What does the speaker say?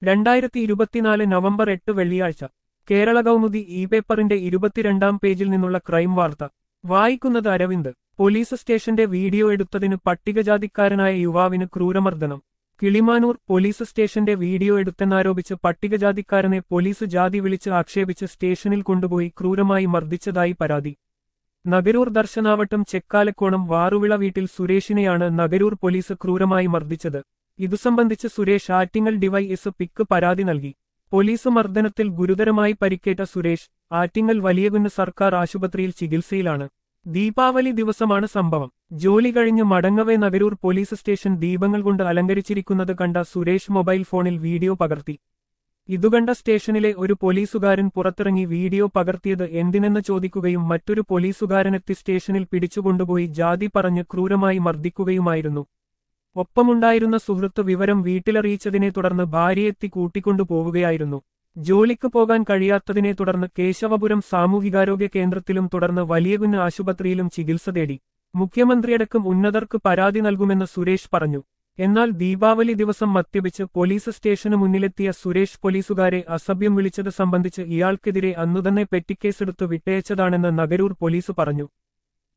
രണ്ടായിരത്തി ഇരുപത്തിനാല് നവംബർ എട്ട് വെള്ളിയാഴ്ച കേരള കൗമുദി ഇ പേപ്പറിന്റെ ഇരുപത്തിരണ്ടാം പേജിൽ നിന്നുള്ള ക്രൈം വാർത്ത വായിക്കുന്നത് അരവിന്ദ് പോലീസ് സ്റ്റേഷന്റെ വീഡിയോ എടുത്തതിന് പട്ടികജാതിക്കാരനായ യുവാവിന് ക്രൂരമർദ്ദനം കിളിമാനൂർ പോലീസ് സ്റ്റേഷന്റെ വീഡിയോ എടുത്തെന്നാരോപിച്ച് പട്ടികജാതിക്കാരനെ പോലീസ് ജാതി വിളിച്ച് ആക്ഷേപിച്ച് സ്റ്റേഷനിൽ കൊണ്ടുപോയി ക്രൂരമായി മർദ്ദിച്ചതായി പരാതി നഗരൂർ ദർശനാവട്ടം ചെക്കാലക്കോണം വാറുവിള വീട്ടിൽ സുരേഷിനെയാണ് നഗരൂർ പോലീസ് ക്രൂരമായി മർദ്ദിച്ചത് ഇതു സംബന്ധിച്ച് സുരേഷ് ആറ്റിങ്ങൽ ഡിവൈഎസ് പിക്ക് പരാതി നൽകി പോലീസ് മർദ്ദനത്തിൽ ഗുരുതരമായി പരിക്കേറ്റ സുരേഷ് ആറ്റിങ്ങൽ വലിയകുന്ന് സർക്കാർ ആശുപത്രിയിൽ ചികിത്സയിലാണ് ദീപാവലി ദിവസമാണ് സംഭവം ജോലി കഴിഞ്ഞ് മടങ്ങവേ നഗരൂർ പോലീസ് സ്റ്റേഷൻ ദീപങ്ങൾ കൊണ്ട് അലങ്കരിച്ചിരിക്കുന്നത് കണ്ട സുരേഷ് മൊബൈൽ ഫോണിൽ വീഡിയോ പകർത്തി ഇതുകണ്ട സ്റ്റേഷനിലെ ഒരു പോലീസുകാരൻ പുറത്തിറങ്ങി വീഡിയോ പകർത്തിയത് എന്തിനെന്ന് ചോദിക്കുകയും മറ്റൊരു പോലീസുകാരനെത്തി സ്റ്റേഷനിൽ പിടിച്ചുകൊണ്ടുപോയി ജാതി പറഞ്ഞ് ക്രൂരമായി മർദ്ദിക്കുകയുമായിരുന്നു ഒപ്പമുണ്ടായിരുന്ന സുഹൃത്ത് വിവരം വീട്ടിലറിയിച്ചതിനെ തുടർന്ന് ഭാര്യയെത്തി കൂട്ടിക്കൊണ്ടുപോവുകയായിരുന്നു ജോലിക്ക് പോകാൻ കഴിയാത്തതിനെ തുടർന്ന് കേശവപുരം സാമൂഹികാരോഗ്യ കേന്ദ്രത്തിലും തുടർന്ന് വലിയകുന്ന് ആശുപത്രിയിലും ചികിത്സ തേടി മുഖ്യമന്ത്രിയടക്കം ഉന്നതർക്ക് പരാതി നൽകുമെന്ന് സുരേഷ് പറഞ്ഞു എന്നാൽ ദീപാവലി ദിവസം മദ്യപിച്ച് പോലീസ് സ്റ്റേഷന് മുന്നിലെത്തിയ സുരേഷ് പോലീസുകാരെ അസഭ്യം വിളിച്ചത് സംബന്ധിച്ച് ഇയാൾക്കെതിരെ അന്നുതന്നെ പെറ്റിക്കേസെടുത്ത് വിട്ടയച്ചതാണെന്ന് നഗരൂർ പോലീസ് പറഞ്ഞു